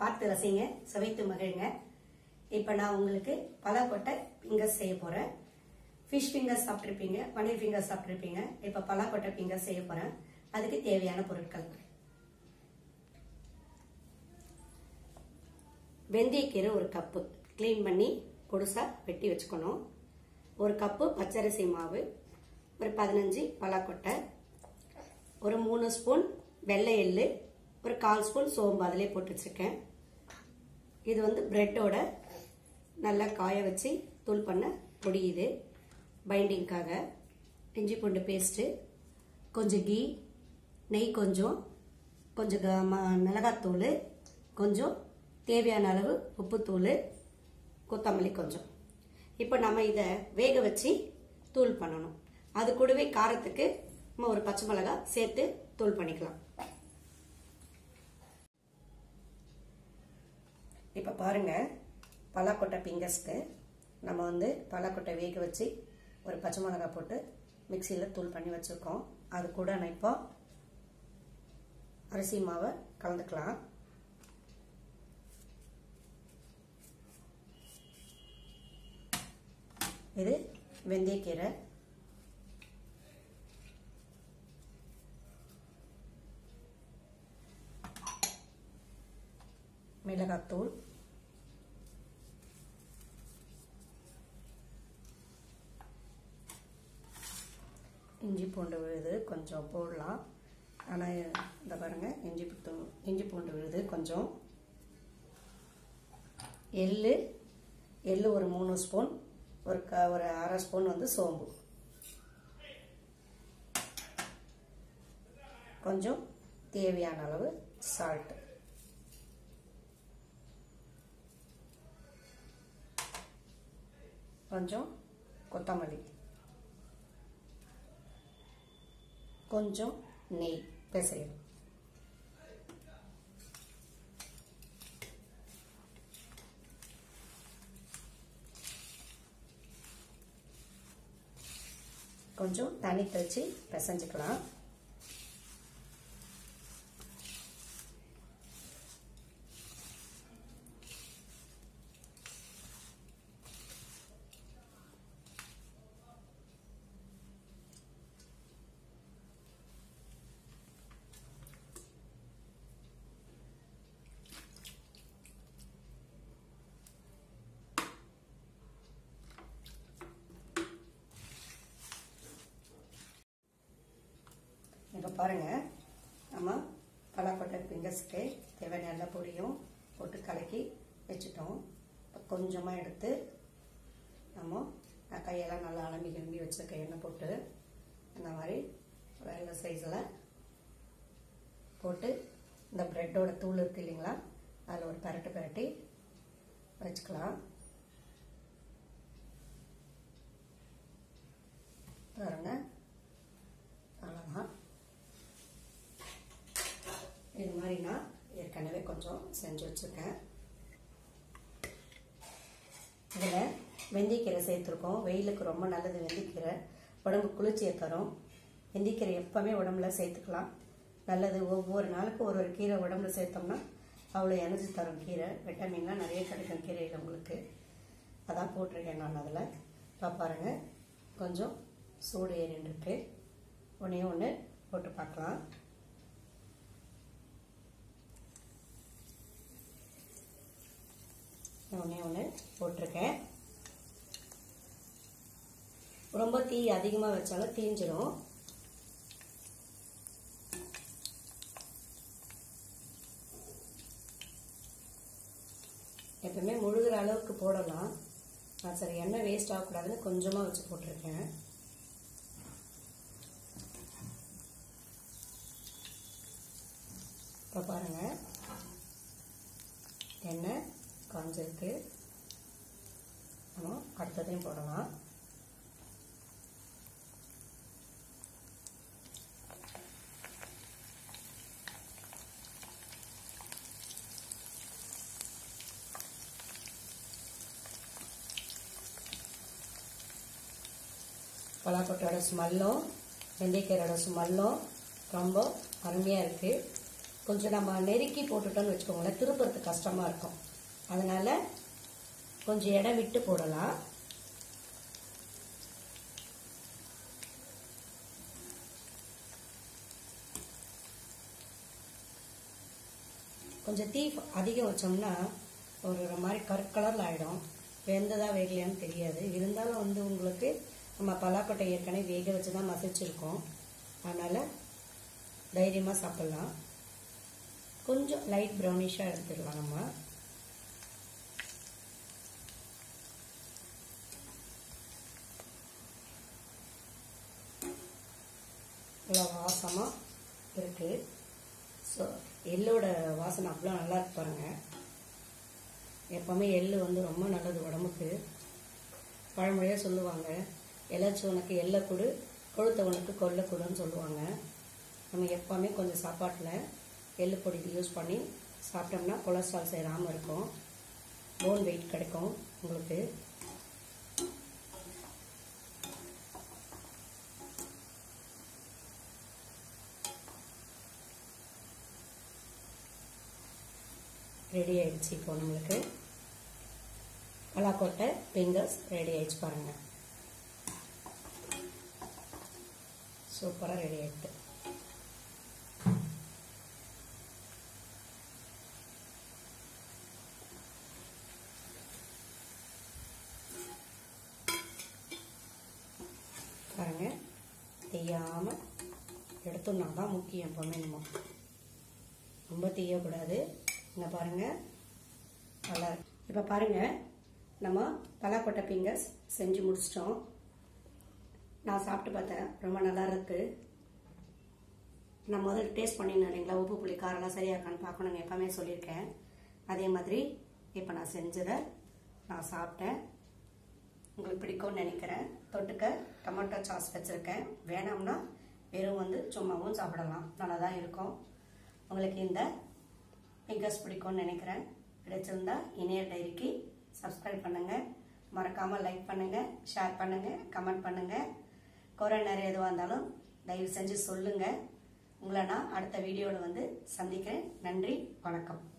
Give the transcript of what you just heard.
பார்த்து ரசிங்க சுவைத்து மகிழுங்க இப்போ நான் உங்களுக்கு பலாக்கொட்டை ஃபிங்கர்ஸ் செய்ய போகிறேன் ஃபிஷ் ஃபிங்கர்ஸ் சாப்பிட்ருப்பீங்க பன்னீர் ஃபிங்கர்ஸ் சாப்பிட்ருப்பீங்க இப்போ பலாக்கொட்டை ஃபிங்கர்ஸ் செய்ய போகிறேன் அதுக்கு தேவையான பொருட்கள் வெந்தயக்கீரை ஒரு கப்பு க்ளீன் பண்ணி பொடுசாக வெட்டி வச்சுக்கணும் ஒரு கப்பு பச்சரிசி மாவு ஒரு பதினஞ்சு பலாக்கொட்டை ஒரு மூணு ஸ்பூன் வெள்ளை எள்ளு ஒரு கால் ஸ்பூன் சோம்பு அதிலே போட்டு வச்சுருக்கேன் இது வந்து பிரெட்டோட நல்லா காய வச்சு தூள் பண்ண பொடி இது பைண்டிங்க்காக இஞ்சி பூண்டு பேஸ்ட்டு கொஞ்சம் கீ நெய் கொஞ்சம் கொஞ்சம் க- ம- மிளகாத்தூள் கொஞ்சம் தேவையான அளவு உப்புத்தூள் கொத்தமல்லி கொஞ்சம் இப்போ நம்ம இதை வேக வச்சு தூள் பண்ணணும் அது கூடவே காரத்துக்கு நம்ம ஒரு பச்சை மிளகாய் சேர்த்து தூள் பண்ணிக்கலாம் இப்போ பாருங்க பலாக்கொட்டை பிங்கர்ஸ்க்கு நம்ம வந்து பலாக்கொட்டை வேக வச்சு ஒரு பச்சை மிளகாய் போட்டு மிக்சியில் தூள் பண்ணி வச்சுருக்கோம் அது கூட நான் இப்போ அரிசி மாவை கலந்துக்கலாம் இது வெந்தயக்கீரை மிளகாத்தூள் இஞ்சி பூண்டு விழுது கொஞ்சம் போடலாம் ஆனால் இந்த பாருங்க இஞ்சி பூத்து இஞ்சி பூண்டு விழுது கொஞ்சம் எள்ளு எள்ளு ஒரு மூணு ஸ்பூன் ஒரு க ஒரு அரை ஸ்பூன் வந்து சோம்பு கொஞ்சம் தேவையான அளவு சால்ட்டு கொஞ்சம் கொத்தமல்லி கொஞ்சம் நெய் பிசையணும் கொஞ்சம் தண்ணி தெளித்து பிசைஞ்சுக்கலாம் இப்போ பாருங்கள் நம்ம பலாக்கொட்டை ஃபிங்கர்ஸ்க்கு தேவையான எல்லா பொடியும் போட்டு கலக்கி வச்சுட்டோம் இப்போ கொஞ்சமாக எடுத்து நம்ம நான் கையெல்லாம் நல்லா அலம்பி கிளம்பி வச்சுருக்க எண்ணெய் போட்டு இந்த மாதிரி வெள்ளை சைஸில் போட்டு இந்த ப்ரெட்டோட தூள் இருக்கு இல்லைங்களா அதில் ஒரு பரட்டு பரட்டி வச்சுக்கலாம் பாருங்க அவ்வளோதான் இது மாதிரி நான் ஏற்கனவே கொஞ்சம் செஞ்சு வச்சுருக்கேன் இதில் வெந்தயக்கீரை சேர்த்துருக்கோம் வெயிலுக்கு ரொம்ப நல்லது வெந்தயக்கீரை உடம்பு குளிர்ச்சியை தரும் வெந்தயக்கீரை எப்போவுமே உடம்புல சேர்த்துக்கலாம் நல்லது ஒவ்வொரு நாளுக்கு ஒரு ஒரு கீரை உடம்புல சேர்த்தோம்னா அவ்வளோ எனர்ஜி தரும் கீரை விட்டமின்லாம் நிறைய கிடைக்கும் கீரையில் உங்களுக்கு அதான் போட்டிருக்கேன் நான் அதில் இப்போ பாருங்கள் கொஞ்சம் சூடு ஏறின்னு ஒன்றே ஒன்று போட்டு பார்க்கலாம் ஒன்றே ஒன்று போட்டிருக்கேன் ரொம்ப தீ அதிகமாக வச்சாலும் தீஞ்சிரும் எப்பவுமே முழுகிற அளவுக்கு போடலாம் நான் சரி எண்ணெய் வேஸ்ட் ஆகக்கூடாதுன்னு கொஞ்சமாக வச்சு போட்டிருக்கேன் இப்போ பாருங்கள் எண்ணெய் காஞ்சிருக்கு நம்ம அடுத்ததையும் போடலாம் பலாக்கொட்டையோட ஸ்மெல்லும் வெந்தயக்கீரோட ஸ்மெல்லும் ரொம்ப அருமையாக இருக்குது கொஞ்சம் நம்ம நெருக்கி போட்டுட்டோம்னு வச்சுக்கோங்களேன் திருப்புறதுக்கு கஷ்டமாக இருக்கும் அதனால கொஞ்சம் இடம் விட்டு போடலாம் கொஞ்சம் தீ அதிகம் வச்சோம்னா ஒரு மாதிரி கருக்கலரில் ஆகிடும் வெந்ததா வேகலையான்னு தெரியாது இருந்தாலும் வந்து உங்களுக்கு நம்ம பலாக்கொட்டை ஏற்கனவே வேக வச்சு தான் மசிச்சிருக்கோம் அதனால் தைரியமாக சாப்பிட்லாம் கொஞ்சம் லைட் ப்ரௌனிஷாக எடுத்துடலாம் நம்ம நல்லா வாசமாக இருக்குது ஸோ எள்ளோட வாசனை அவ்வளோ நல்லா இருக்கு பாருங்க எப்போவுமே எள்ளு வந்து ரொம்ப நல்லது உடம்புக்கு பழமொழியாக சொல்லுவாங்க எலாச்சும் உனக்கு எள்ளை கொடு கொழுத்தவனுக்கு கொல்லை கொடுன்னு சொல்லுவாங்க நம்ம எப்போவுமே கொஞ்சம் சாப்பாட்டில் எள்ளு பொடி யூஸ் பண்ணி சாப்பிட்டோம்னா கொலஸ்ட்ரால் சேராமல் இருக்கும் போன் வெயிட் கிடைக்கும் உங்களுக்கு ரெடி ஆயிடுச்சு இப்போ நம்மளுக்கு பலாக்கொட்டை ஃபிங்கர்ஸ் ரெடி ஆயிடுச்சு பாருங்க சூப்பராக ரெடி ஆயிடுது பாருங்க தீயாமல் எடுத்தோம்னா தான் முக்கியம் எப்போவுமே நம்ம ரொம்ப தீயக்கூடாது இங்கே பாருங்கள் நல்லா இப்போ பாருங்கள் நம்ம பலாக்கொட்டை ஃபிங்கர்ஸ் செஞ்சு முடிச்சிட்டோம் நான் சாப்பிட்டு பார்த்தேன் ரொம்ப நல்லா இருக்கு நான் முதல்ல டேஸ்ட் பண்ணிடணும் இல்லைங்களா உப்பு புளி காரெல்லாம் சரியாக இருக்கான்னு பார்க்கணுங்க எப்பவுமே சொல்லியிருக்கேன் அதே மாதிரி இப்போ நான் செஞ்சதை நான் சாப்பிட்டேன் உங்களுக்கு பிடிக்கும்னு நினைக்கிறேன் தொட்டுக்க டொமேட்டோ சாஸ் வச்சுருக்கேன் வேணாம்னா வெறும் வந்து சும்மாவும் சாப்பிடலாம் நல்லா தான் இருக்கும் உங்களுக்கு இந்த ஃபிங்கர்ஸ் பிடிக்கும்னு நினைக்கிறேன் பிடிச்சிருந்தா இணைய டைரிக்கு சப்ஸ்கிரைப் பண்ணுங்கள் மறக்காமல் லைக் பண்ணுங்கள் ஷேர் பண்ணுங்கள் கமெண்ட் பண்ணுங்கள் குறை நிறைய எதுவாக இருந்தாலும் தயவு செஞ்சு சொல்லுங்கள் உங்களை நான் அடுத்த வீடியோவில் வந்து சந்திக்கிறேன் நன்றி வணக்கம்